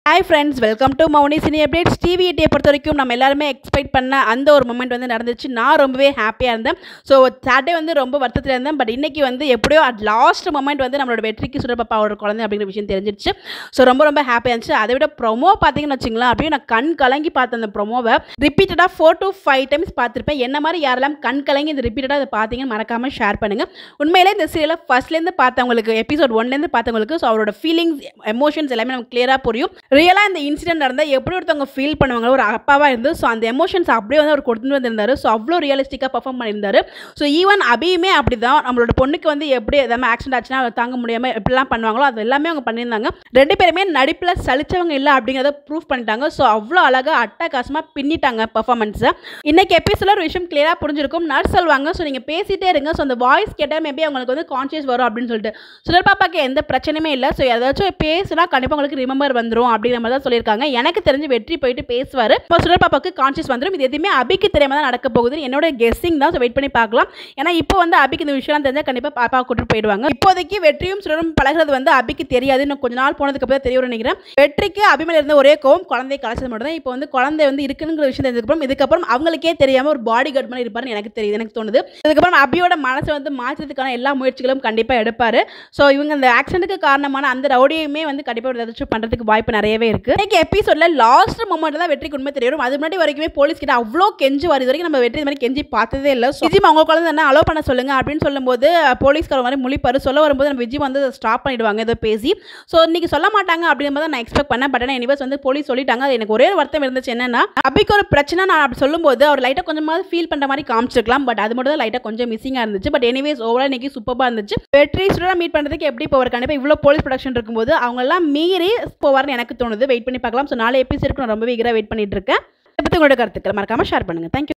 hi friends welcome to Mouni cine updates TV எட்டியை பொறுத்த வரைக்கும் நம்ம எல்லாருமே எக்ஸ்பெக்ட் பண்ண அந்த ஒரு மூமெண்ட் வந்து நடந்துச்சு நான் ரொம்பவே ஹாப்பியாக இருந்தேன் ஸோ சாட்டர்டே வந்து ரொம்ப வருத்தத்தில் இருந்தேன் பட் இன்னைக்கு வந்து எப்படியோ அட் லாஸ்ட் மூமெண்ட் வந்து நம்மளோட வெற்றிக்கு சுடப்பாப்பா ஒரு குழந்தை அப்படிங்கிற விஷயம் தெரிஞ்சிருச்சு ஸோ ரொம்ப ரொம்ப ஹாப்பியாக இருந்துச்சு அதை விட ப்ரொமோ பார்த்தீங்கன்னு வச்சுங்களேன் அப்படியே நான் கண் கலங்கி பார்த்தேன் அந்த ப்ரொமோவை ரிப்பீட்டடாக ஃபோர் டு ஃபைவ் டைம்ஸ் பார்த்துருப்பேன் என்ன மாதிரி யாரெல்லாம் கண் கலங்கி இந்த ரிப்பீட்டடாக அதை பார்த்தீங்கன்னு மறக்காமல் ஷேர் பண்ணுங்கள் உண்மையிலே இந்த சீரியலை ஃபர்ஸ்ட்லேருந்து பார்த்தவங்களுக்கு எபிசோட் ஒன்லேருந்து பார்த்தவங்களுக்கு ஸோ அவரோட ஃபீலிங்ஸ் எமோஷன்ஸ் எல்லாமே நமக்கு கிளியராக புரியும் ரியலாக இந்த இன்சிடென்ட் நடந்தால் எப்படி ஒருத்தவங்க ஃபீல் பண்ணுவாங்க ஒரு அப்பாவாக இருந்து ஸோ அந்த எமோஷன்ஸ் அப்படியே வந்து அவர் கொடுத்துட்டு வந்திருந்தாரு ஸோ அவ்வளோ ரியலிஸ்டிக்காக பர்ஃபார்ம் பண்ணியிருந்தாரு ஸோ ஈவன் அபியுமே அப்படி தான் நம்மளோட பொண்ணுக்கு வந்து எப்படி எதாவது ஆக்சிடென்ட் ஆச்சுன்னா அதை தாங்க முடியாமல் எப்படிலாம் பண்ணுவாங்களோ அது எல்லாமே அவங்க பண்ணியிருந்தாங்க ரெண்டு பேருமே நடிப்பில் சலிச்சவங்க இல்லை அப்படிங்கிறத ப்ரூவ் பண்ணிட்டாங்க ஸோ அவ்வளோ அழகாக அட்டகாசமாக பின்னிட்டாங்க பர்ஃபார்மன்ஸை இன்னைக்கு எபிசோட ஒரு விஷயம் கிளியராக புரிஞ்சிருக்கும் நர்ஸ் சொல்லுவாங்க ஸோ நீங்கள் பேசிட்டே இருங்க ஸோ அந்த வாய்ஸ் கேட்டால் மேபி அவங்களுக்கு வந்து கான்ஷியஸ் வரும் அப்படின்னு சொல்லிட்டு சுடர் பாப்பாக்கு எந்த பிரச்சனையுமே இல்லை ஸோ ஏதாச்சும் பேசுனா கண்டிப்பாக உங்களுக்கு ரிமெம்பர் வந்துடும் அப்படிங்கிற மாதிரி தான் சொல்லியிருக்காங்க எனக்கு தெரிஞ்சு வெற்றி போயிட்டு பேசுவார் இப்போ சுடர் பாப்பாக்கு கான்ஷியஸ் வந்துடும் இது எதுவுமே அபிக்கு தெரியாம தான் நடக்க போகுது என்னோட கெஸ்ஸிங் தான் ஸோ வெயிட் பண்ணி பார்க்கலாம் ஏன்னா இப்போ வந்து அபிக்கு இந்த விஷயம் தெரிஞ்சால் கண்டிப்பாக பாப்பா கூட்டிட்டு போயிடுவாங்க இப்போதைக்கு வெற்றியும் சுடரும் பழகிறது வந்து அபிக்கு தெரியாது இன்னும் கொஞ்ச நாள் போனதுக்கு அப்புறம் தெரிய வரும்னு நினைக்கிறேன் வெற்றிக்கு அபிமேல இருந்த ஒரே கோவம் குழந்தை கலைச்சது மட்டும் தான் இப்போ வந்து குழந்தை வந்து இருக்குங்கிற விஷயம் தெரிஞ்சதுக்கப்புறம் இதுக்கப்புறம் அவங்களுக்கே தெரியாம ஒரு பாடி கார்டு மாதிரி இருப்பாருன்னு எனக்கு தெரியுது எனக்கு தோணுது இதுக்கப்புறம் அபியோட மனசை வந்து மாற்றுறதுக்கான எல்லா முயற்சிகளும் கண்டிப்பாக எடுப்பார் ஸோ இவங்க இந்த ஆக்சிடென்ட்டுக்கு காரணமான அந்த ரவுடியுமே வந்து கண்டிப்பாக ஏதாச்சும் பண்ணுறதுக்கு வாய்ப்பு நிறையவே இருக்கு இன்னைக்கு எபிசோட்ல லாஸ்ட் மூமெண்ட் தான் வெற்றிக்கு உண்மை தெரியும் அது முன்னாடி வரைக்குமே போலீஸ் கிட்ட அவ்வளோ கெஞ்சு வருது வரைக்கும் நம்ம வெற்றி இது மாதிரி கெஞ்சி பார்த்ததே இல்லை ஸோ விஜய் அவங்க குழந்தை என்ன அலோவ் பண்ண சொல்லுங்க அப்படின்னு சொல்லும்போது போலீஸ்கார மாதிரி முழிப்பாரு சொல்ல வரும்போது நம்ம விஜய் வந்து ஸ்டாப் பண்ணிடுவாங்க ஏதோ பேசி ஸோ இன்னைக்கு சொல்ல மாட்டாங்க அப்படிங்கிற நான் எக்ஸ்பெக்ட் பண்ணேன் பட் ஆனால் எனிவேஸ் வந்து போலீஸ் சொல்லிட்டாங்க அது எனக்கு ஒரே ஒரு வருத்தம் இருந்துச்சு என்னன்னா அபிக்கு ஒரு பிரச்சனை நான் அப்படி சொல்லும்போது அவர் லைட்டாக கொஞ்சமாவது ஃபீல் பண்ணுற மாதிரி காமிச்சிருக்கலாம் பட் அது மட்டும் தான் லைட்டாக கொஞ்சம் மிஸ்ஸிங்காக இருந்துச்சு பட் எனிவேஸ் ஓவரால் இன்னைக்கு சூப்பராக இருந்துச்சு வெற்றி ஸ்டூடெண்ட் மீட் பண்ணுறதுக்கு எப்படி போவார் கண்டிப்பாக இவ்வளோ போலீஸ் ப்ரொடக்ஷன் இருக்கும்போது அவங்கெல்லாம் மீறி போவார்னு எனக்கு தோணுது வெயிட் பண்ணி பார்க்கலாம் ஸோ நாலு எபிசோடுக்கு நான் ரொம்பவே ஈகராக வெயிட் பண்ணிட்டு இருக்கேன் இதை பற்றி உங்களோட கருத்துக்கள் மறக்காமல் ஷேர் பண்ணுங்கள் தேங்க்யூ